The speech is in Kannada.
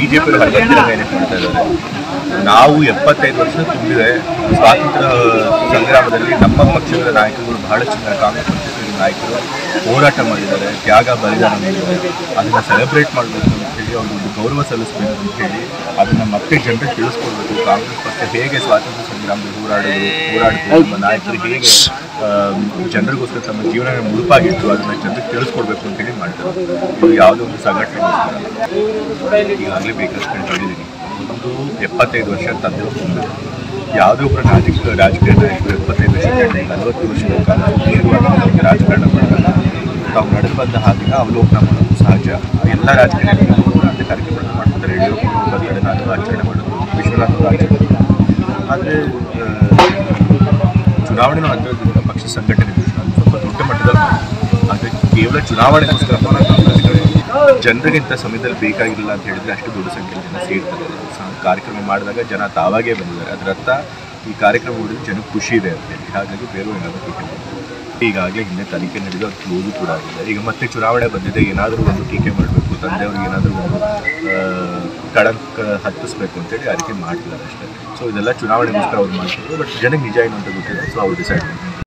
ಬಿಜೆಪಿ ಮ್ಯಾನೇಜ್ ಮಾಡ್ತಾ ಇದ್ದಾರೆ ನಾವು ಎಪ್ಪತ್ತೈದು ವರ್ಷ ತುಂಬಿದೆ ಸ್ವಾತಂತ್ರ್ಯ ಸಂಗ್ರಾಮದಲ್ಲಿ ನಮ್ಮ ಪಕ್ಷದ ನಾಯಕರು ಬಹಳಷ್ಟು ಜನ ಕಾಂಗ್ರೆಸ್ ಪಕ್ಷದ ನಾಯಕರು ಹೋರಾಟ ಮಾಡಿದ್ದಾರೆ ತ್ಯಾಗ ಬಲಿದಾನ ಮಾಡಿದ್ದಾರೆ ಅದನ್ನ ಸೆಲೆಬ್ರೇಟ್ ಮಾಡಬೇಕು ಅಂತ ಹೇಳಿ ಅವ್ರಿಗೆ ಒಂದು ಗೌರವ ಸಲ್ಲಿಸಬೇಕು ಅಂತ ಹೇಳಿ ಅದನ್ನ ಮತ್ತೆ ಜನರಿಗೆ ತಿಳಿಸ್ಕೊಡ್ಬೇಕು ಕಾಂಗ್ರೆಸ್ ಪಕ್ಷ ಹೇಗೆ ಸ್ವಾತಂತ್ರ್ಯ ಸಂಗ್ರಾಮದಲ್ಲಿ ಹೋರಾಡಿದ್ರು ಹೋರಾಡಿದ್ರು ನಮ್ಮ ನಾಯಕರು ಹೇಗೆ ಆಮ್, ಜನರಿಗೋಸ್ಕರ ತಮ್ಮ ಜೀವನ ಮುಡುಪಾಗಿಟ್ಟು ಅದನ್ನ ಜನರಿಗೆ ತಿಳಿಸ್ಕೊಡ್ಬೇಕು ಅಂತ ಹೇಳಿ ಮಾಡ್ತಾರೆ ಇದು ಯಾವುದೋ ಒಂದು ಸಂಘಟನೆಗೋಸ್ಕರ ಈಗಾಗಲೇ ಬೇಕಷ್ಟು ಹೇಳಿದ್ದೀನಿ ಒಂದು ಎಪ್ಪತ್ತೈದು ವರ್ಷ ತಂದೆ ತುಂಬಿದೆ ಯಾವುದೇ ಒಬ್ಬರ ರಾಜಕೀಯ ರಾಜಕೀಯ ನಾಯಕರು ಎಪ್ಪತ್ತೈದು ವರ್ಷ ಕಂಡು ನಲವತ್ತು ವರ್ಷಗಳ ಕಾಲ ದೀರ್ಘವಾಗಿ ನಮಗೆ ರಾಜಕಾರಣ ಮಾಡಿದಾಗ ತಾವು ನಡೆದು ಬಂದ ಹಾದಿನ ಅವಲೋಕನ ಮಾಡೋದು ಸಹಜ ಎಲ್ಲ ರಾಜಕೀಯ ನಾಯಕರು ಕಾರ್ಯಕ್ರಮಗಳನ್ನು ಮಾಡ್ತಾರೆ ಯಡಿಯೂರಪ್ಪ ಬರ್ತಡೆ ನಾನು ಆಚರಣೆ ಮಾಡೋದು ವಿಶ್ವನಾಥ್ ಅವರು ಆಚರಣೆ ಮಾಡೋದು ಆದರೆ ಚುನಾವಣೆ ಹಂತದಿಂದ ಪಕ್ಷ ಸಂಘಟನೆ ಅದು ಸ್ವಲ್ಪ ದೊಡ್ಡ ಮಟ್ಟದಲ್ಲಿ ಮಾಡ್ತೀವಿ. ಆದರೆ ಕೇವಲ ಚುನಾವಣೆಗೋಸ್ಕರ ಹೋರಾಟ ಕಾಂಗ್ರೆಸ್ಗಳು ಜನರಿಗೆ ಇಂಥ ಸಮಯದಲ್ಲಿ ಬೇಕಾಗಿಲ್ಲ ಅಂತ ಹೇಳಿದ್ರೆ ಅಷ್ಟು ದೊಡ್ಡ ಸಂಖ್ಯೆಯಲ್ಲಿ ಜನ ಸೇರ್ತಾರೆ ಸ- ಕಾರ್ಯಕ್ರಮ ಮಾಡಿದಾಗ ಜನ ತಾವಾಗೇ ಬಂದಿದ್ದಾರೆ ಅದರ ಅರ್ಥ ಈ ಕಾರ್ಯಕ್ರಮ ನೋಡಿದ್ರೆ ಜನಕ್ಕೆ ಖುಷಿ ಇದೆ ಅಂತ ಹೇಳಿ ಹಾಗಾಗಿ ಬೇರೆ ಏನಾದರೂ ಟೀಕೆ ಮಾಡ್ತಾರೆ ಈಗಾಗಲೇ ಹಿಂದೆ ತನಿಖೆ ನಡೆದು ಅದು ಕ್ಲೋಸು ಕೂಡ ಆಗಿದೆ ಈಗ ಮತ್ತೆ ಚುನಾವಣೆ ಬಂದಿದೆ ಏನಾದರೂ ಒಂದು ಟೀಕೆ ಮಾಡಬೇಕು ತಂದೆಯವ್ರಿಗೆ ಏನಾದರೂ ಒಂದು ಆ, ಕಳಂಕ ಹತ್ತಿಸ್ಬೇಕು ಅಂತೇಳಿ ಆ ರೀತಿ ಮಾಡ್ತಿದ್ದಾರೆ ಅಷ್ಟೇ ಸೊ ಇದೆಲ್ಲ ಚುನಾವಣೆಗೋಸ್ಕರ ಅವ್ರು ಮಾಡ್ತಿದ್ರು ಬಟ್ ಜನಕ್ಕೆ ನಿಜ ಏನು ಅಂತ ಗೊತ್ತಿಲ್ಲ ಸೊ ಅವ್ರು ಡಿಸೈಡ್ ಮಾಡ್ತಾರೆ